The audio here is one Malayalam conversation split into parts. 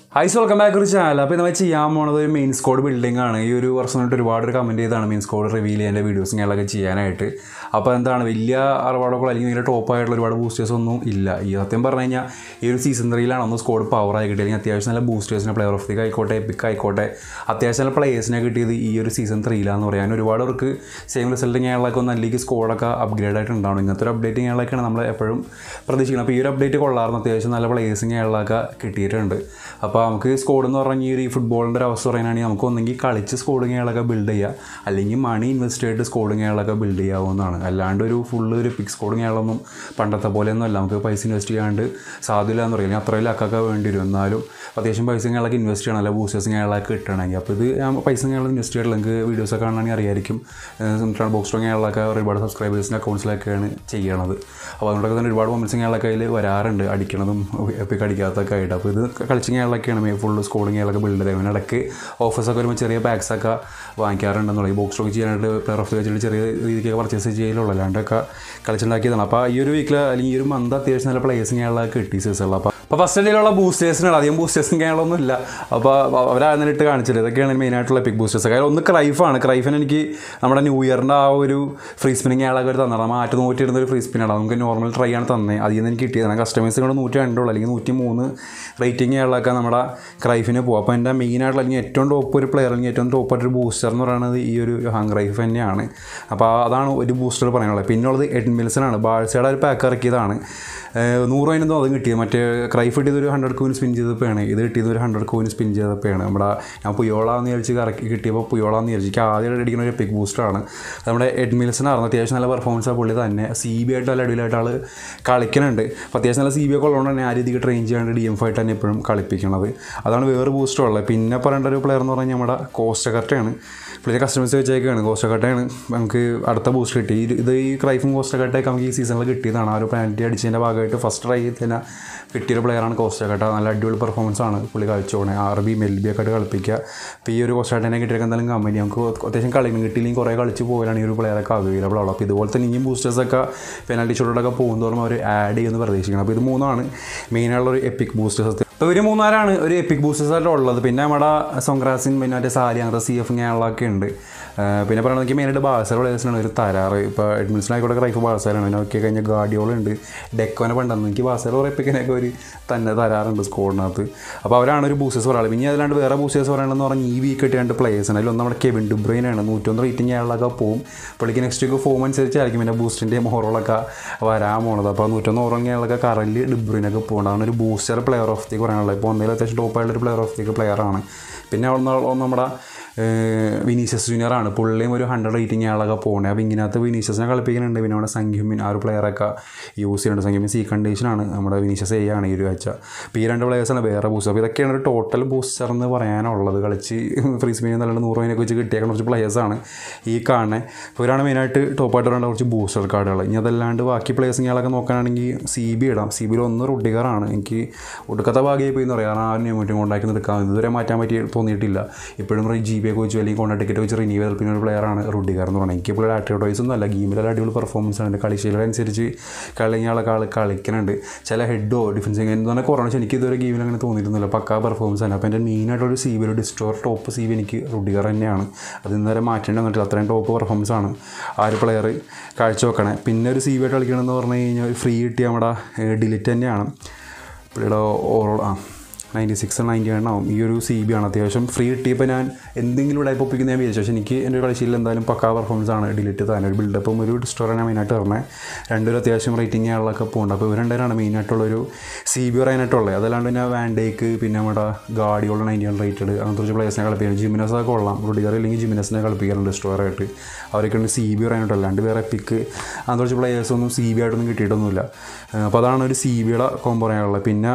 ഹൈസ് വെൽക്കം ബാക്ക് ഒരു ചാനൽ അപ്പോൾ നമ്മൾ ചെയ്യാൻ പോണത് ഒരു മെയിൻ സ്കോഡ് ബിൽഡിംഗ് ആണ് ഈ ഒരു വർഷം തൊട്ട് ഒരുപാട് ഒരു കമൻറ്റ് ചെയ്താണ് മെയിൻ സ്കോഡ് റിവീൽ ചെയ്യാൻ വീഡിയോസ് ഇങ്ങനെയൊക്കെ ചെയ്യാനായിട്ട് അപ്പോൾ എന്താണ് വലിയ അറവാടൊക്കെ അല്ലെങ്കിൽ വലിയ ടോപ്പ് ആയിട്ടുള്ള ഒരുപാട് ബൂസ്റ്റേഴ്സ് ഒന്നും ഇല്ല ഈ സത്യം പറഞ്ഞു കഴിഞ്ഞാൽ ഈ ഒരു സീസൺ ത്രീയിലാണ് ഒന്ന് സ്കോഡ് പവർ ആയി കിട്ടിയത് അല്ലെങ്കിൽ അത്യാവശ്യം നല്ല ബൂസ്റ്റേഴ്സിനെ പ്ലെയർ ഓഫ് ദി ആയിക്കോട്ടെ എപ്പിക് ആയിക്കോട്ടെ അത്യാവശ്യം നല്ല പ്ലേയേഴ്സിനെ കിട്ടിയത് ഈ ഒരു സീസൺ ത്രീയിലാന്ന് പറയാൻ ഒരുപാട് പേർക്ക് സെയിം റിസൾട്ട് ഇങ്ങനെയുള്ളതൊക്കെ ഒന്ന് അല്ലെങ്കിൽ സ്കോഡൊക്കെ അപ്ഗ്രേഡ് ആയിട്ട് ഉണ്ടാവണം ഇങ്ങനത്തെ ഒരു അപ്ഡേറ്റ് ഇങ്ങനെയൊക്കെയാണ് നമ്മൾ എപ്പോഴും പ്രതീക്ഷിക്കുന്നത് അപ്പോൾ ഈ ഒരു അപ്ഡേറ്റ് കൊള്ളാറുണ്ട് അത്യാവശ്യം നല്ല പ്ലേയേഴ്സ് ഇങ്ങനെയുള്ളതൊക്കെ കിട്ടിയിട്ടുണ്ട് അപ്പോൾ നമുക്ക് സ്കോഡ് എന്ന് പറഞ്ഞാൽ ഈ ഒരു ഈ ഫുട്ബോളിൻ്റെ ഒരു അവസ്ഥ പറയാനാണെങ്കിൽ നമുക്ക് ഒന്നെങ്കിൽ കളിച്ച് സ്കോഡ് ഇങ്ങനെയുള്ളതൊക്കെ ബിൽഡ് ചെയ്യുക അല്ലെങ്കിൽ മണി ഇൻവെസ്റ്റ് ചെയ്തിട്ട് സ്കോഡ് ഇങ്ങനെയുള്ളതൊക്കെ ബിൽഡ് ചെയ്യാവുന്നതാണ് അല്ലാണ്ട് ഒരു ഫുള്ള് ഒരു പിക് സ്കോഡ് ഇങ്ങനെയുള്ളതൊന്നും പണ്ടത്തെ പോലെയൊന്നും അല്ല നമുക്ക് പൈസ ഇൻവെസ്റ്റ് ചെയ്യാണ്ട് സാധ്യത എന്ന് പറയുന്നത് അത്രയും ലക്കൊക്കെ വേണ്ടി വരും എന്നാലും അത്യാവശ്യം പൈസ ഇങ്ങനെയൊക്കെ ഇൻവെസ്റ്റ് ചെയ്യണം അല്ല ബൂസ്റ്റേഴ്സ് ഇങ്ങനെയുള്ളതൊക്കെ കിട്ടണമെങ്കിൽ അപ്പോൾ ഇത് ഞാൻ പൈസ ഇങ്ങനെയുള്ള ഇൻവെസ്റ്റ് ചെയ്തിട്ടുള്ള നിങ്ങൾക്ക് വീഡിയോസൊക്കെ കാണണമെങ്കിൽ അറിയായിരിക്കും ബോക്സ് ഇങ്ങനെയുള്ളതൊക്കെ ഒരുപാട് സബ്സ്ക്രൈബേഴ്സിൻ്റെ അക്കൗണ്ട്സിലൊക്കെയാണ് ചെയ്യണത് അപ്പോൾ അതുകൊണ്ടൊക്കെ തന്നെ ഒരുപാട് മൊമെൻറ്റ്സ് ഇങ്ങനെയുള്ളൊക്കെ അതിൽ വരാറുണ്ട് അടിക്കണതും എപ്പിക്ക് അടിക്കാത്തതൊക്കെ ആയിട്ട് അപ്പോൾ ഇത് കളിച്ചിങ്ങനെയുള്ളതൊക്കെയാണ് മേ ഫുള്ള് സ്കോഡിങ്ങനെയൊക്കെ ബിൽഡ് ചെയ്തത് അങ്ങനെ ഇടയ്ക്ക് ഓഫേഴ്സൊക്കെ വരുമ്പോൾ ചെറിയ ബാഗ്സൊക്കെ വാങ്ങിക്കാറുണ്ടെന്നുള്ള ഈ ബോക്സ് സ്റ്റോക്ക് ചെയ്യാനായിട്ട് പ്ലെയർ ഓഫ് വെച്ചിട്ട് ചെറിയ രീതിക്കൊക്കെ പർച്ചേസ് ചെയ്യലുള്ളൂ അല്ലാണ്ടൊക്കെ കളിച്ചുണ്ടാക്കിയതാണ് അപ്പോൾ ഈ ഒരു വീക്കിൽ അല്ലെങ്കിൽ ഈ ഒരു മന്ത് അത്യാവശ്യം നല്ല പ്ലേയേഴ്സ് ഇങ്ങനെയുള്ളതൊക്കെ കിട്ടി സീസണിൽ അപ്പോൾ അപ്പോൾ ഫസ്റ്റ് ഡേയിലുള്ള ബൂസ്റ്റേഴ്സിനാണ് അധികം ബൂസ്റ്റേഴ്സും കാര്യങ്ങളൊന്നും ഇല്ല അപ്പോൾ അവരാണ് ഇട്ട് കാണിച്ചത് ഇതൊക്കെയാണ് മെയിനായിട്ടുള്ള പിക് ബൂസ്റ്റേഴ്സ് കാര്യം ഒന്ന് ക്രൈഫാണ് ക്രൈഫിന് എനിക്ക് നമ്മുടെ ന്യൂ ഇയറിൻ്റെ ആ ഒരു ഫ്രീ സ്പിന്നിങ് അയാളൊക്കെ ഒരു തന്നത് മാറ്റി നൂറ്റിയിരുന്ന ഒരു ഫ്രീ സ്പിന്നാണ് നമുക്ക് നോർമൽ ട്രൈ ആണ് തന്നെ അതിൽ നിന്ന് എനിക്ക് കിട്ടിയത് കസ്റ്റമേഴ്സ് കൊണ്ട് നൂറ്റി രണ്ടുള്ളൂ അല്ലെങ്കിൽ നൂറ്റി മൂന്ന് റേറ്റിംഗ് അയാളൊക്കെ നമ്മുടെ ക്രൈഫിന് പോകും അപ്പോൾ എൻ്റെ മെയിനായിട്ടുള്ള അല്ലെങ്കിൽ ഏറ്റവും ടോപ്പ് ഒരു പ്ലെയർ അല്ലെങ്കിൽ ഏറ്റവും ടോപ്പ് ആയിട്ടൊരു ബൂസ്റ്റർ എന്ന് പറയുന്നത് ഈ ഒരു ഹങ് റൈഫ് തന്നെയാണ് അപ്പോൾ അതാണ് ഒരു ബൂസ്റ്റർ പറയാനുള്ളത് പിന്നുള്ളത് എഡ് മിൽസനാണ് ബാഴ്സയുടെ ഒരു പാക്ക് ഇറക്കിയതാണ് നൂറ് അതിനൊന്നും അതും കിട്ടിയത് മറ്റേ ക്രൈഫ് കിട്ടിയത് ഒരു ഹൺഡ്രഡ് കോയിൻ സ്പിൻ ചെയ്തപ്പോഴാണ് ഇത് കിട്ടിയത് ഒരു ഹൺഡ്രഡ് കോയിൻ സ്പിൻ ചെയ്തപ്പോഴാണ് നമ്മുടെ ഞാൻ പുയോളാന്ന് വിചാരിച്ച് കറക്കി കിട്ടിയപ്പോൾ പുയോളാന്ന് വിചാരിച്ചു എനിക്ക് ആദ്യം അടിക്കുന്ന ഒരു പിക് ബൂസ്റ്ററാണ് നമ്മുടെ എഡ്മിൽസനായിരുന്നു അത്യാവശ്യം നല്ല പെർഫോമൻസ് പുള്ളി തന്നെ സി ബി ആയിട്ട് നല്ല അടിയിലായിട്ട് ആൾ കളിക്കുന്നുണ്ട് അപ്പോൾ അത്യാവശ്യം നല്ല സി ബി ഒക്കെ ഉള്ളതുകൊണ്ട് തന്നെ ആ രീതിക്ക് ട്രെയിൻ ചെയ്യാണ്ട് ഡി എം ഫൈറ്റ് തന്നെ എപ്പോഴും കളിപ്പിക്കുന്നത് അതാണ് വേറെ ബൂസ്റ്റർ ഉള്ളത് പിന്നെ പറയേണ്ട ഒരു പ്ലെയർ എന്ന് പറഞ്ഞാൽ നമ്മുടെ കോസ്റ്റക്കട്ടയാണ് പുള്ളിയെ കസ്റ്റമേഴ്സ് വെച്ചേക്കാണ് കോസ്റ്റക്കട്ടയാണ് നമുക്ക് അടുത്ത ബൂസ്റ്റ് കിട്ടി ഇത് ഇത് ഈ ക്രൈഫും കോസ്റ്റക്കട്ടയൊക്കെ നമുക്ക് ഈ സീസണിൽ കിട്ടിയതാണ് ആ ഒരു പെനാൽറ്റി അടിച്ചതിൻ്റെ ഭാഗമായിട്ട് ഫസ്റ്റ് ട്രൈ തന്നെ കിട്ടിയൊരു പ്ലെയറാണ് കോസ്റ്റക്കട്ട നല്ല അടിപൊളി പെർഫോമൻസ് ആണ് പുള്ളി കളിച്ചോണേ ആർ ബി മെൽബി ഒക്കെ ആയിട്ട് കളിപ്പിക്കുക അപ്പോൾ ഈ ഒരു കോസ്റ്റക്കട്ടനെ കിട്ടിയൊക്കെ എന്തായാലും കമ്പനി നമുക്ക് അത്യാവശ്യം കളിക്കും കിട്ടിയില്ലെങ്കിൽ കുറേ കളിച്ച് പോയാലാണ് ഈ ഒരു പ്ലെയറൊക്കെ അവൈലബിൾ ഉള്ളത് അപ്പോൾ ഇതുപോലെ തന്നെ ഇനിയും ബൂസ്റ്റേഴ്സൊക്കെ പെനാൽറ്റി ഷോട്ടൊക്കെ പോകുന്നതോറും അവർ ആഡ് ചെയ്യുമെന്ന് പ്രതീക്ഷിക്കണം അപ്പോൾ ഇത് മൂന്നാണ് മെയിനായുള്ള ഒരു എപ്പിക് ബൂസ്റ്റേഴ്സ് അപ്പോൾ ഒരു മൂന്നാലാണ് ഒരു എപ്പിക് ബൂസ്റ്റേഴ്സ് ആയിട്ട് ഉള്ളത് പിന്നെ നമ്മുടെ സൊങ്ക്രാസിൻ പിന്നെ മറ്റേ സാരി അങ്ങനത്തെ സി എഫ് ഇങ്ങനെയുള്ളതൊക്കെ ഉണ്ട് പിന്നെ പറയുന്നത് എനിക്ക് മെയിനായിട്ട് ബാഴ്സൽ പ്ലേയേഴ്സിനാണ് ഒരു തരാറ് ഇപ്പോൾ അഡ്മിൻസിനായിക്കോട്ടെ ക്രൈഫ് ബാഴ്സലാണ് പിന്നെ നോക്കി കഴിഞ്ഞാൽ ഗാഡിയോളുണ്ട് ഡെക്കോനെ പണ്ടെന്ന് എനിക്ക് ബാഴ്സൽ ഉറപ്പിക്കാനൊക്കെ ഒരു തന്നെ തരാറുണ്ട് സ്കോഡിനകത്ത് അപ്പോൾ അവരാണ് ഒരു ബൂസ്റ്റേഴ്സ് പറയുന്നത് പിന്നെ അതിലാണ്ട് വേറെ ബൂസ്റ്റേഴ്സ് പറയണമെന്ന് പറഞ്ഞാൽ ഈ വീക്ക് കിട്ടിയ രണ്ട് പ്ലേയേഴ്സാണ് അതിലൊന്നും നമ്മുടെ കെവിൻ ഡുബ്രൈനാണ് നൂറ്റൊന്ന് റേറ്റിംഗ് അയാളൊക്കെ പോകും പുള്ളിക്ക് നെക്സ്റ്റ് വീക്ക് ഫോം അനുസരിച്ചായിരിക്കും പിന്നെ ബൂസ്റ്റിൻ്റെ ഓവറോളൊക്കെ വരാൻ പോണത് അപ്പോൾ നൂറ്റൊന്ന് ഓവറോൾ അയാളൊക്കെ കറല് ഡുബ്രൈനൊക്കെ പോകുന്നത് അതാണ് ഒരു ബൂസ്റ്റർ പ്ലെയർ ഓഫ് ദി പറയാനുള്ളത് ഇപ്പോൾ എന്തെങ്കിലും അത്യാവശ്യം ടോപ്പായിട്ടുള്ള ഒരു പ്ലെയർ ഓഫ് ദി പ്ലെയറാണ് പിന്നെ ഒന്ന് നമ്മുടെ വിനീഷ്യസ് ജൂനിയറാണ് പുള്ളിയും ഒരു ഹൺഡ്രഡ് റേറ്റിംഗ് ആളൊക്കെ പോകണേ അപ്പോൾ ഇങ്ങനത്തെ വിനീഷ്യസിനെ കളിപ്പിക്കുന്നുണ്ട് പിന്നെ നമ്മുടെ സംഖ്യമിൻ ആ ഒരു പ്ലെയറൊക്കെ യൂസ് ചെയ്യുന്നുണ്ട് സംഖ്യമിൻ സി കണ്ടീഷനാണ് നമ്മുടെ വിനീഷ്യസ് ചെയ്യാണ് ഈ ഒരു ആഴ്ച അപ്പോൾ ഈ രണ്ട് പ്ലെയേഴ്സാണ് വേറെ ബൂസ്റ്റർ അപ്പോൾ ഇതൊക്കെയാണ് ഒരു ടോട്ടൽ ബൂസ്റ്റർ എന്ന് പറയാനുള്ളത് കളിച്ച് ഫ്രീ സ്പിന്നിൽ നല്ല നൂറ് രൂപയൊക്കെ വെച്ച് കിട്ടിയേക്കുന്ന കുറച്ച് പ്ലെയേഴ്സാണ് ഈ കാണുന്നത് അപ്പോൾ ഇവരാണ് മെയിനായിട്ട് ടോപ്പായിട്ട് വേണ്ട കുറച്ച് ബൂസ്റ്റർ കാർഡുകൾ ഇനി അതല്ലാണ്ട് ബാക്കി പ്ലേയേഴ്സിങ്ങളൊക്കെ നോക്കുകയാണെങ്കിൽ സി ബി ഇടാം സി ബിയിൽ ഒന്ന് റുഡിഗറാണ് എനിക്ക് ഒടുക്കത്തെ ഭാഗ്യമായി പോയി എന്ന് പറയാം കാരണം ആ ഒരു ന്യൂമിറ്റും കോണ്ടാക്ട് എടുക്കാൻ ഇതുവരെ മാറ്റാൻ പറ്റി തോന്നിയിട്ടില്ല ഇപ്പോഴും ജി ബി ഒക്കെ വെച്ച് അല്ലെങ്കിൽ കോണ്ടാക്ട് ടിക്കറ്റ് വെച്ച് റിന്യൂ ചെയ്ത് പിന്നെ ഒരു പ്ലെയറാണ് റുഡിഗർ എന്ന് പറഞ്ഞാൽ എനിക്ക് ഇപ്പോൾ ആട്രിയോട്ടോയ്സ് ഒന്നും അല്ല ഗെയിമിൽ അടിപൊളി പെർഫോമൻസ് ആണ് കളിശീലനുസരിച്ച് കളിഞ്ഞാളൊക്കെ ആൾ കളിക്കുന്നുണ്ട് ചില ഹെഡോ ഡിഫൻസിങ് എന്താണ് കുറഞ്ഞ എനിക്ക് ഇതുവരെ ഗെയിമിൽ അങ്ങനെ തോന്നിയിരുന്നില്ല പക്കാ പെർഫോമൻസ് ആണ് അപ്പോൾ എൻ്റെ മെയിനായിട്ടൊരു സി ബി ഒരു ഡിസ്റ്റോർ ടോപ്പ് സി ബി എനിക്ക് റുഡിഗർ തന്നെയാണ് അത് ഇന്നേരം മാറ്റേണ്ടി വന്നിട്ടില്ല അത്രയും ടോപ്പ് പെർഫോമൻസ് ആണ് ആ ഒരു പ്ലെയർ കാഴ്ചവെക്കണേ പിന്നെ ഒരു സി ബി ആയിട്ട് കളിക്കണമെന്ന് പറഞ്ഞു കഴിഞ്ഞാൽ ഫ്രീ കിട്ടിയ നമ്മുടെ ഡിലിറ്റ് തന്നെയാണ് പുള്ളിയുടെ ഓവറോൾ ആ നയൻറ്റി സിക്സ് നയൻറ്റി എണ്ണാവും ഈ ഒരു സി ബി ആണ് അത്യാവശ്യം ഫ്രീ കിട്ടിയപ്പോൾ ഞാൻ എന്തെങ്കിലും ഇവിടെ ഒപ്പിക്കുന്ന ഞാൻ വിചാരിച്ചു പക്ഷേ എനിക്ക് എൻ്റെ കളിച്ചിൽ എന്തായാലും പക്കാ പെർഫോമൻസ് ആണ് ഡിലീറ്റ് തന്നെ ഒരു ബിൽഡപ്പും ഒരു ഡിസ്റ്റോറാണ് മെയിനായിട്ട് പറഞ്ഞത് രണ്ടൊരു അത്യാവശ്യം റേറ്റിംഗ് ആളൊക്കെ പോകുന്നുണ്ട് അപ്പോൾ ഇവർ രണ്ടുപേരാണ് മെയിനായിട്ടുള്ളൊരു സി ബി പറയാനായിട്ടുള്ളത് അതല്ലാണ്ട് പിന്നെ വാൻഡേക്ക് പിന്നെ നമ്മുടെ ഗാഡിയോൾ നയൻറ്റി വൺ റേറ്റഡ് അങ്ങനത്തെ കുറച്ച് പ്ലേയേഴ്സിനെ കളിപ്പിക്കുന്നത് ജിമിനസൊക്കെ കൊള്ളാം റുഡിഗർ ഇല്ലെങ്കിൽ ജിമിനസിനെ കളിപ്പിക്കാറുണ്ട് ഡിസ്റ്റോറായിട്ട് അവരൊക്കെയാണ് സി ബി പറയാനായിട്ട് അല്ലാണ്ട് വേറെ പിക്ക് അങ്ങനത്തെ കുറച്ച് പ്ലേയേഴ്സൊന്നും സി ബി ആയിട്ടൊന്നും കിട്ടിയിട്ടൊന്നുമില്ല അപ്പോൾ അതാണ് ഒരു സി ബിയുടെ കോമ്പോ പറയാനുള്ളത് പിന്നെ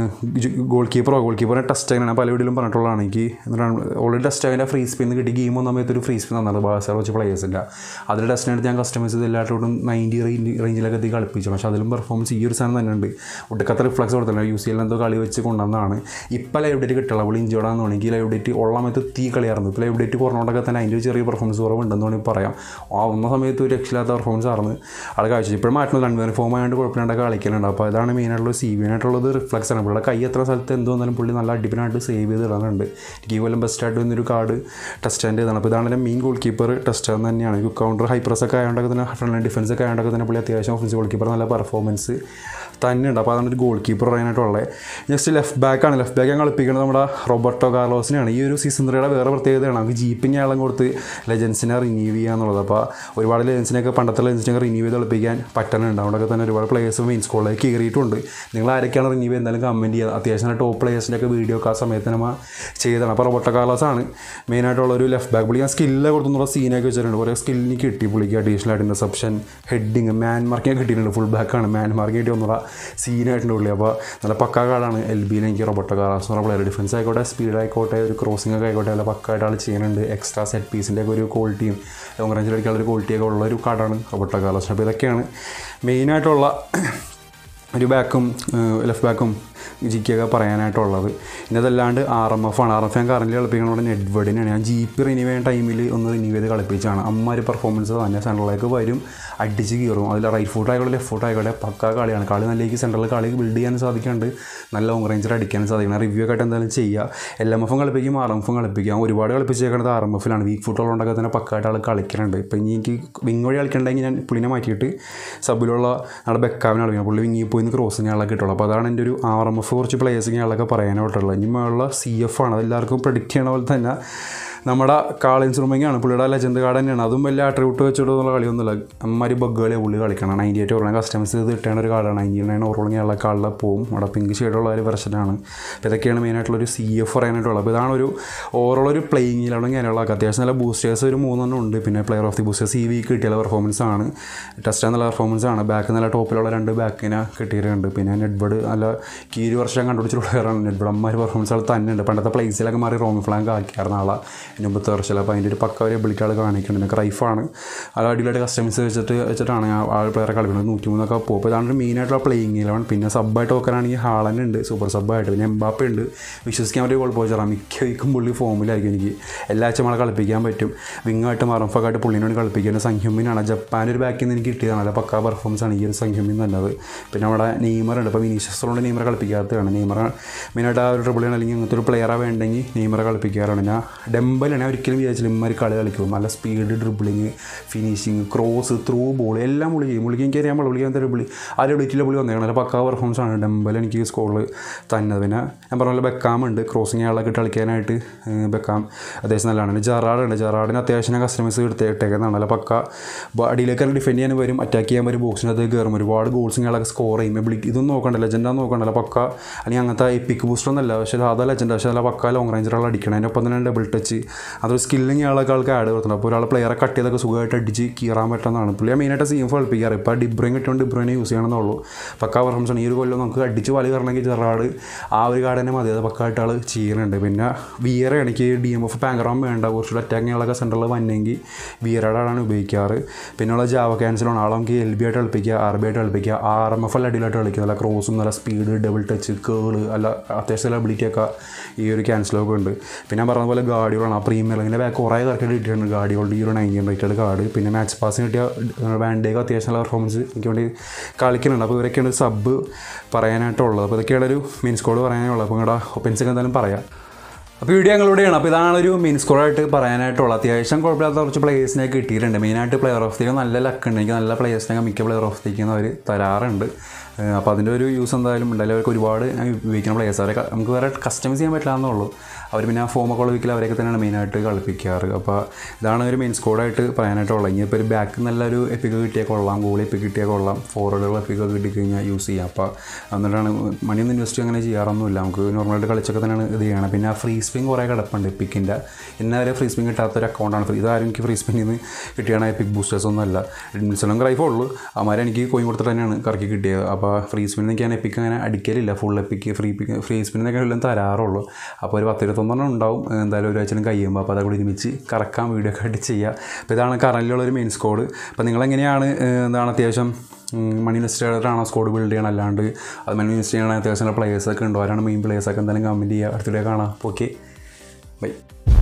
ഗോൾ കീപ്പറോ ഗോൾ കീപ്പറിനെ ടെസ്റ്റ് അങ്ങനെ പല വീഡിയോയിലും പറഞ്ഞിട്ടുള്ളതാണ് എനിക്ക് എന്താണ് ഓൾറെഡി ടെസ്റ്റ് അതിൻ്റെ ഫ്രീ സ്പിൻ കിട്ടി ഗെയിം ഒന്നും സമയത്ത് ഒരു ഫ്രീ സ്പിൻ തന്നത് ബാസർ വെച്ച് പ്ലേയേഴ്സില്ല അതിൽ ടെസ്റ്റിനെടുത്ത് ഞാൻ കസ്റ്റമൈസ് ചെയ്ത് എല്ലാവരോടും നയൻറ്റി റേഞ്ച് റേഞ്ചിലൊക്കെ എത്തി കളിപ്പിച്ചു പക്ഷേ അതിലും പെർഫോമൻസ് ഈ ഒരു സാധനം തന്നെ ഉണ്ട് ഒട്ടുക്കത്തെ റിഫ്ലക്സ് കൊടുത്തില്ല യു സി എൽ എന്തോ കളി വെച്ച് കൊണ്ടുവന്നതാണ് ഇപ്പോൾ ലൈവ് ഡേറ്റ് കിട്ടില്ല അവൾ ഇഞ്ചോടാന്ന് തോന്നിയെങ്കിൽ ലൈവ് ഡേറ്റ് ഉള്ള സമയത്ത് തീ കളിയായിരുന്നു ഇപ്പോൾ ലൈവ് ഡേറ്റ് കുറഞ്ഞോണ്ടൊക്കെ തന്നെ അതിൻ്റെ ഒരു ചെറിയ പെർഫോമൻസ് കുറവുണ്ടെന്ന് വേണമെങ്കിൽ പറയാം ആ ഒന്ന സമയത്ത് ഒരു രക്ഷയില്ലാത്ത പെർഫോമൻസ് ആയിരുന്നു ആൾ കാഴ്ച ഇപ്പോഴും മാറ്റുന്നത് രണ്ടുപേരും ഫോം ആയതുകൊണ്ട് കുഴപ്പമില്ലാണ്ടൊക്കെ കളിക്കലുണ്ട് അപ്പോൾ അതാണ് മെയിനായിട്ടുള്ള സി ബി ആയിട്ടുള്ളത് റിഫ്ലക്സ് ആണ് ഇവിടെ കൈ എത്ര സ്ഥലത്ത് എന്ത് തോന്നാലും പുള്ളി നല്ല അടിപൊളിയായിട്ട് സേവ് ചെയ്ത് ഇടാറുണ്ട് എനിക്ക് ഈ കൊല്ലം ബെസ്റ്റായിട്ട് വന്നൊരു കാർഡ് ടെസ്റ്റ് ചെയ്താണ് അപ്പോൾ ഇതാണ് എൻ്റെ മെയിൻ ഗോൾ കീപ്പർ ടെസ്റ്റ് തന്നെയാണ് ഈ കൗണ്ടർ ഹൈപ്രസ് ഒക്കെ ആയതുകൊണ്ടൊക്കെ തന്നെ ഫ്രണ്ട് ഡിഫൻസ് ഒക്കെ ആയതുകൊണ്ടൊക്കെ തന്നെ പുള്ളി അത്യാവശ്യം ഓഫൻസ് ഗോൾ കീപ്പർ നല്ല പെർഫോമൻസ് തന്നെയുണ്ട് അപ്പോൾ അതാണ് ഒരു ഗോൾ കീപ്പർ പറയാനായിട്ടുള്ളത് നെക്സ്റ്റ് ലെഫ്റ്റ് ബാക്കാണ് ലെഫ്റ്റ് ബാക്ക് ഞാൻ കളിപ്പിക്കുന്നത് നമ്മുടെ റോബർട്ടോ കാർലോസിനെയാണ് ഈ ഒരു സീസൺ ത്രീയുടെ വേറെ പ്രത്യേകതയാണ് നമുക്ക് ജീപ്പിങ് ആളം കൊടുത്ത് ലെജൻസിനെ റിന്യൂ ചെയ്യുക എന്നുള്ളത് അപ്പോൾ ഒരുപാട് ലെജൻസിനെയൊക്കെ പണ്ടത്തെ ലെജൻസിനൊക്കെ റിന്യൂ ചെയ്ത് കളിപ്പിക്കാൻ പറ്റുന്നുണ്ട് അതുകൊണ്ടൊക്കെ തന്നെ ഒരുപാട് പ്ലേയേഴ്സ് മെയിൻ സ്കൂളിലേക്ക് കയറിയിട്ടുണ്ട് നിങ്ങൾ ആരൊക്കെയാണ് റിന്യൂ ചെയ്യുക എന്തായാലും കമൻറ്റ് ചെയ്യുക അത്യാവശ്യം ടോപ്പ് പ്ലേയേഴ്സിൻ്റെ ഒക്കെ വീഡിയോ ഒക്കെ ആ സമയത്ത് നമ്മൾ ചെയ്തതാണ് അപ്പോൾ റോബർട്ടോ കാർലോസ് ആണ് മെയിനായിട്ടുള്ള ഒരു ലെഫ്റ്റ് ബാക്ക് പുള്ളി ഞാൻ സ്കില്ല് കൊടുത്തുള്ള സീനൊക്കെ വെച്ചിട്ടുണ്ട് കുറേ സ്കില്ലിന് കിട്ടി പുള്ളിക്ക് അഡീഷണൽ ആയിട്ട് ഇൻ്റർസെപ്ഷൻ ഹെഡിങ് മാൻ മാർക്കിങ് കിട്ടിയിട്ടുണ്ട് ഫുൾ ബാക്കാണ് മാൻ മാർക്ക് കിട്ടി ഒന്നുകൂടെ സീനായിട്ടുണ്ട് പുള്ളി അപ്പോൾ നല്ല പക്കാ കാർഡാണ് എൽ ബിയിൽ എനിക്ക് റോബർട്ടോ കാർലോസ് എന്ന് പറഞ്ഞ പ്ലെയർ ഡിഫൻസ് ആയിക്കോട്ടെ സ്പീഡ് ആയിക്കോട്ടെ ഒരു ക്രോസിംഗ് ഒക്കെ ആയിക്കോട്ടെ നല്ല പക്കായിട്ട് ആൾ ചെയ്യുന്നുണ്ട് എക്സ്ട്രാ സെറ്റ് പീസിൻ്റെ ഒക്കെ ഒരു ക്വാളിറ്റിയും ലോങ് റേഞ്ചിൽ അടിക്കാനുള്ള ഒരു ക്വാളിറ്റിയൊക്കെ ഉള്ള ഒരു കാർഡാണ് റോബർട്ടോ കാർലോസ് അപ്പോൾ ഇതൊക്കെയാണ് മെയിനായിട്ടുള്ള ഒരു ബാക്കും ലെഫ്റ്റ് ബാക്കും ജിക്കൊക്കെ പറയാനായിട്ടുള്ളത് പിന്നെ അതല്ലാണ്ട് ആർ എം എഫ് ആണ് ആർ എഫ് ഞാൻ കറൻറ്റ് കളിപ്പിക്കുന്നത് നെറ്റ്വേഡിനാണ് ഞാൻ ജി പി റിന്യൂ ചെയ്യുന്ന ടൈമിൽ ഒന്ന് റിന്യൂ ചെയ്ത് കളിപ്പിച്ചാണ് അമ്മമാര് പെർഫോമൻസ് തന്നെ സെൻട്രലിലേക്ക് വരും അടിച്ച് കയറും അതിൽ റൈറ്റ് ഫുട്ട് ആയിക്കോട്ടെ ലെഫ്റ്റ് ഫുട്ട് ആയിക്കോട്ടെ പക്ക കളിയാണ് കളി നല്ലേക്ക് സെൻട്രലിൽ കളി ബിൽഡ് ചെയ്യാൻ സാധിക്കുന്നുണ്ട് നല്ല ലോങ് റേഞ്ചിൽ അടിക്കാൻ സാധിക്കണം റിവ്യൂ ഒക്കെ ആയിട്ട് എന്തായാലും ചെയ്യുക എൽ എം എഫും കളിപ്പിക്കും ആർ എം എഫും കളിപ്പിക്കാം ഒരുപാട് കളിപ്പിച്ചേക്കുന്നത് ആർ എം എഫിലാണ് വീക്ക് ഫുട്ടുള്ളതുകൊണ്ടൊക്കെ തന്നെ പക്കായിട്ട് ആൾ കളിക്കുന്നുണ്ട് ഇപ്പം ഇനി എനിക്ക് വിങ് വഴി കളിക്കണമെങ്കിൽ ഞാൻ പുള്ളിനെ മാറ്റിയിട്ട് സബിലുള്ള നമ്മുടെ ബെക്കാവിനെ കളിക്കണം പുള്ളി വിങ്ങി പോയി നിന്ന് ക്രോസിങ് ആളൊക്കെ കിട്ടുള്ളൂ അപ്പോൾ അതാണ് എൻ്റെ ഒരു ആർ എം എഫ് കുറച്ച് പ്ലേയേഴ്സിങ് ആളൊക്കെ പറയാനായിട്ടുള്ളത് ഇനി ഉള്ള സി എഫ് ആണ് അതെല്ലാവർക്കും പ്രഡിക്റ്റ് ചെയ്യണ പോലെ തന്നെ നമ്മുടെ കാളിൻസ് റൂമിങ്ങാണ് പുള്ളിയുടെ ലെജൻഡ് കാർഡ് തന്നെയാണ് അതും വലിയ അട്രിബ്യൂട്ട് വെച്ചിട്ടുള്ള കളിയൊന്നുമില്ല അമ്മമാര് ബഗ്ഗുകളെ പുള്ളി കളിക്കണം നയൻറ്റി എയ്റ്റ് ഓർമ്മ കസ്റ്റമൈസ് ചെയ്ത് കിട്ടേണ്ട ഒരു കാർഡാണ് നയൻറ്റി നയൻ ഓർമ്മ ഉള്ള കാർഡിൽ പോവും അവിടെ പിങ്ക് ഷെയ്ഡുള്ള ഒരു വെർഷനാണ് അപ്പോൾ ഇതൊക്കെയാണ് മെയിനായിട്ടുള്ളൊരു സി എഫ് പറയാനായിട്ടുള്ളത് അപ്പോൾ ഇതാണ് ഒരു ഓവറോൾ ഒരു പ്ലേയിങ്ങിലാണ് ഞാനുള്ള അത്യാവശ്യം നല്ല ബൂസ്റ്റേഴ്സ് ഒരു മൂന്നെണ്ണം ഉണ്ട് പിന്നെ പ്ലെയർ ഓഫ് ദി ബൂസ്റ്റേഴ്സ് ഈ വീക്ക് കിട്ടിയ പെർഫോമൻസ് ആണ് ടെസ്റ്റ് നല്ല പെർഫോമൻസ് ആണ് ബാക്ക് നല്ല ടോപ്പിലുള്ള രണ്ട് ബാക്കിനെ കിട്ടിയിട്ടുണ്ട് പിന്നെ നെറ്റ്ബഡ് നല്ല ഈ ഒരു വർഷം കണ്ടുപിടിച്ചിട്ടുള്ള പ്ലെയറാണ് നെറ്റ്ബഡ് അമ്മമാർ പെർഫോമൻസ് ആൾ തന്നെ ഉണ്ട് പണ്ടത്തെ പ്ലേസിലൊക്കെ മാറി റോമി ഫ്ലാങ്ക് ആക്കിയായിരുന്നു ആളെ ഇതിന് മുമ്പത്തെ വർഷം അപ്പോൾ അതിൻ്റെ ഒരു പക്ക ഒരു എബിലിറ്റി ആൾ കാണിക്കുന്നുണ്ട് എനിക്ക് റൈഫാണ് അത് അടിയിലായിട്ട് കസ്റ്റമൈസ് വെച്ചിട്ട് വെച്ചിട്ടാണ് ഞാൻ ആ പ്ലെയറെ കളിക്കുന്നത് നൂറ്റി മൂന്നൊക്കെ പോകും അപ്പോൾ ഇതാണ് മെയിനായിട്ടുള്ള പ്ലേയിങ് ഇലവൻ പിന്നെ സബ്ബായിട്ട് നോക്കാനാണെങ്കിൽ ഹാളൻ ഉണ്ട് സൂപ്പർ സബ്ബായിട്ട് പിന്നെ എംബാപ്പ ഉണ്ട് വിശ്വസിക്കാൻ പറ്റിയ ഗോൾ പോയിച്ചാറാം മിക്ക വീക്കും പുള്ളി ഫോമിലായിരിക്കും എനിക്ക് എല്ലാ ആഴ്ച നമ്മളെ കളിപ്പിക്കാൻ പറ്റും വിങ്ങായിട്ട് മറഫൊക്കെ പുള്ളിനോട് കളിപ്പിക്കാൻ സംഹ്യുമിനാണ് ജപ്പാൻ്റെ ഒരു ബാക്കിൽ നിന്ന് എനിക്ക് കിട്ടിയതാണ് നല്ല പക്കാ പെർഫോമൻസ് ആണ് ഈ ഒരു സംഹ്യുമിൻ തന്നത് പിന്നെ അവിടെ നെയ്മർ ഉണ്ട് അപ്പോൾ വിനീഷ്യസോണ്ട് നെയ്മർ കളിപ്പിക്കാത്തതാണ് നെയ്മർ മെയിനായിട്ട് ആ ഒരു ട്രിബിളിയാണ് അല്ലെങ്കിൽ അങ്ങനത്തെ ഒരു പ്ലെയറാണ് വേണ്ടെങ്കിൽ നെയ്മറെ കളിപ്പിക്കാറാണ് ഞാൻ ഡെമ്പലാണ് ഒരിക്കലും വിചാരിച്ചില്ല ഇമ്മാര് കളി കളിക്കും നല്ല speed dribbling finishing cross through ball എല്ലാം പുള്ളി ചെയ്യും പുള്ളിക്ക് എനിക്ക് അറിയാൻ പുള്ളി അങ്ങനത്തെ പുള്ളി ആ എബിലിറ്റിയിൽ പുള്ളി വന്നേക്കണം നല്ല പക്കാ പെർഫോമൻസ് ആണ് ഡെമ്പൽ എനിക്ക് സ്കോളിൽ തന്നെ പിന്നെ ഞാൻ പറഞ്ഞ പോലെ ബെക്കാം ഉണ്ട് ക്രോസിങ് ആളൊക്കെ ഇട്ട് കളിക്കാനായിട്ട് ഏഹ്, ബെക്കാം അത്യാവശ്യം നല്ലതാണ് പിന്നെ ജറാഡ് ഉണ്ട് ജറാഡിന് അത്യാവശ്യം ഞാൻ കസ്റ്റമൈസ് എടുത്ത് ഇട്ടേക്കുന്നതാണ് നല്ല പക്ക ബ- അടിയിലേക്ക് ഡിഫെൻഡ് ചെയ്യാൻ വരും അറ്റാക്ക് ചെയ്യാൻ വരും ബോക്സിനകത്ത് കയറും ഒരുപാട് ഗോൾസ് ആളൊക്കെ സ്കോർ ചെയ്യും എബിലിറ്റി ഇതൊന്നും നോക്കണ്ട ലെജൻഡാന്ന് നോക്കണ്ടല്ല പക്ക അല്ലെങ്കിൽ അങ്ങനത്തെ എപ്പിക് ബൂസ്റ്റർ ഒന്നല്ല പക്ഷേ സാധാ ലെജൻഡ് പക്ഷേ നല്ല പക്ക ലോങ് റേഞ്ചറുകൾ അടിക്കണം അതിനൊപ്പം തന്നെ ഡബിൾ ടച്ച് അതൊരു സ്കില്ലിങ് ആളൊക്കെ ആൾക്ക് ആഡ് കൊടുത്തിട്ടുണ്ട് അപ്പോൾ ഒരാൾ പ്ലെയറെ കട്ട് ചെയ്തൊക്കെ സുഖമായിട്ട് അടിച്ച് കീറാൻ പറ്റുന്നതാണ് പുള്ളിയെ മെയിനായിട്ട് സി എഫ് കളിപ്പിക്കാറ് ഇപ്പോൾ ഡിബ്രയും കിട്ടുകൊണ്ട് ഡിബ്രോയിനെ യൂസ് ചെയ്യണമെന്നുള്ളൂ പക്ക പെർഫോമൻസ് ആണ് ഈ ഒരു കൊല്ലം നമുക്ക് അടിച്ച് വലി കയറണമെങ്കിൽ ജെറാഡ് ആ ഒരു കാർഡ് തന്നെ മതി അത് പക്കായിട്ട് ആൾ ചെയ്യുന്നുണ്ട് പിന്നെ വിയറ എനിക്ക് ഡി എം എഫ് പാങ്കറാം വേണ്ട കുറച്ചുകൂടെ അറ്റാക്കിങ്ങുകളൊക്കെ സെൻറ്ററിൽ വന്നെങ്കിൽ വിയറയുടെ ഉപയോഗിക്കാറ് പിന്നെയുള്ള ജാവ ക്യാൻസലാണ് ആളെ നമുക്ക് എൽ ബി ആയിട്ട് കളിപ്പിക്കുക ആർ ബി ആയിട്ട് കളിപ്പിക്കുക ആർ എം എഫ് എൽ അടിയിലായിട്ട് കളിക്കുക നല്ല ക്രോസും നല്ല സ്പീഡ് ഡബിൾ ടച്ച് കേള് അല്ല അത്യാവശ്യം നല്ല ability ഒക്കെ ഈ ഒരു ക്യാൻസലൊക്കെ ഉണ്ട് പിന്നെ ഞാൻ പറഞ്ഞ പോലെ ഗാഡിയോളാണ് ആ പ്രീമിയർ ലീഗിൻ്റെ ബാക്ക് കുറേ കറക്റ്റ് കിട്ടിയിട്ടുണ്ട് ഗാഡിയോളുടെ ഈ ഒരു നയൻറ്റീൻ റേറ്റഡ് കാർഡ് പിന്നെ മാച്ച് പാസിന് കിട്ടിയ വാൻഡേക്ക് അത്യാവശ്യം നല്ല പെർഫോമൻസ് എനിക്ക് വേണ്ടി കളിക്കുന്നുണ്ട് അപ്പോൾ ഇവരൊക്കെയാണ് സബ് പറയാനായിട്ടുള്ളത് അപ്പോൾ ഇതൊക്കെയാണ് ഒരു മെയിൻ സ്കോഡ് പറയാനുള്ളത് അപ്പോൾ നിങ്ങളുടെ ഒപ്പൻസൊക്കെ എന്തായാലും പറയാം അപ്പോൾ വീഡിയോ ഞങ്ങളിവിടെയാണ് അപ്പോൾ ഇതാണ് ഒരു മെയിൻ സ്കോറായിട്ട് പറയാനായിട്ടുള്ളത് അത്യാവശ്യം കുഴപ്പമില്ലാത്ത കുറച്ച് പ്ലേയേഴ്സിനെ കിട്ടിയിട്ടുണ്ട് മെയിനായിട്ട് പ്ലെയർ ഓഫ് ദിക്ക് നല്ല ലക്ക് ഉണ്ട് എനിക്ക് നല്ല പ്ലേയേഴ്സിനെ മിക്ക പ്ലെയർ ഓഫ് ദിക്ക് അവർ തരാറുണ്ട് ഏഹ് അപ്പോൾ അതിൻ്റെ ഒരു യൂസ് എന്തായാലും ഉണ്ടായാലും അവർക്ക് ഒരുപാട് ഉപയോഗിക്കുന്ന പ്ലേയേഴ്സ് അവരെ ക- നമുക്ക് വേറെ കസ്റ്റമൈസ് ചെയ്യാൻ പറ്റില്ല എന്നുള്ളൂ അവർ പിന്നെ ആ ഫോമൊക്കെ ഉള്ള വീക്കിൽ അവരൊക്കെ തന്നെയാണ് മെയിനായിട്ട് കളിപ്പിക്കാറ് അപ്പോൾ ഇതാണ് ഒരു മെയിൻ സ്കോഡായിട്ട് പറയാനായിട്ടുള്ളത് ഇനിയിപ്പോൾ ഒരു ബാക്ക് നല്ലൊരു എപ്പിക്ക് കിട്ടിയാൽ കൊള്ളാം ഗോൾ എപ്പിക്ക് കിട്ടിയാൽ കൊള്ളാം ഫോർവേഡുകൾ എപ്പിക്ക് കിട്ടിക്കഴിഞ്ഞാൽ യൂസ് ചെയ്യാം അപ്പോൾ എന്നിട്ടാണ് മണിയൊന്നും ഇൻവെസ്റ്റ് അങ്ങനെ ചെയ്യാറൊന്നുമില്ല നമുക്ക് നോർമലായിട്ട് കളിച്ചൊക്കെ തന്നെയാണ് ഇത് ചെയ്യണം പിന്നെ ആ ഫ്രീ സ്പിൻ കുറേ കിടപ്പുണ്ട് എപ്പിക്കിൻ്റെ ഇന്ന വരെ ഫ്രീ സ്പിൻ കിട്ടാത്തൊരു അക്കൗണ്ടാണ് ഫ്രീ ഇതാരും എനിക്ക് ഫ്രീ സ്പിന്നിൽ നിന്ന് കിട്ടിയാണ് എപ്പിക് ബൂസ്റ്റേഴ്സ് ഒന്നുമല്ല മിൽസലും ക്രൈഫേ ഉള്ളൂ അമാരെ എനിക്ക് കോയിൻ കൊടുത്തിട്ട് തന്നെയാണ് കറക്കി കിട്ടിയത് അപ്പോൾ ഫ്രീ സ്പിൻ എനിക്ക് ഞാൻ എപ്പിക്ക് അങ്ങനെ അടിക്കലില്ല full epic free pick free സ്പിന്നൊക്കെ എല്ലാം തരാറുള്ളൂ അപ്പോൾ ഒരു പത്ത് ഇരുപത്തൊന്നെണ്ണം ഉണ്ടാവും എന്തായാലും ഒരാഴ്ചയും കഴിയുമ്പോൾ അപ്പോൾ അതൊക്കെ ഒരുമിച്ച് കറക്കാൻ വീഡിയോ ഒക്കെ ആയിട്ട് ചെയ്യുക അപ്പോൾ ഇതാണ് കറൻറ്റിലുള്ള ഒരു മെയിൻ സ്കോഡ് അപ്പോൾ നിങ്ങളെങ്ങനെയാണ് ഏഹ്, എന്താണ് അത്യാവശ്യം മണി ഇൻവെസ്റ്റേഴ്സാണോ സ്കോഡ് ബിൽഡ് ചെയ്യണം അല്ലാണ്ട് അത് മണി ഇൻവെസ്റ്റ് ചെയ്യണ അത്യാവശ്യം പ്ലേയേഴ്സൊക്കെ ഉണ്ടോ ആരാണ് മെയിൻ പ്ലേയേഴ്സൊക്കെ എന്തായാലും കമൻറ്റ് ചെയ്യുക അടുത്തിടെ കാണാം ഓക്കെ ബൈ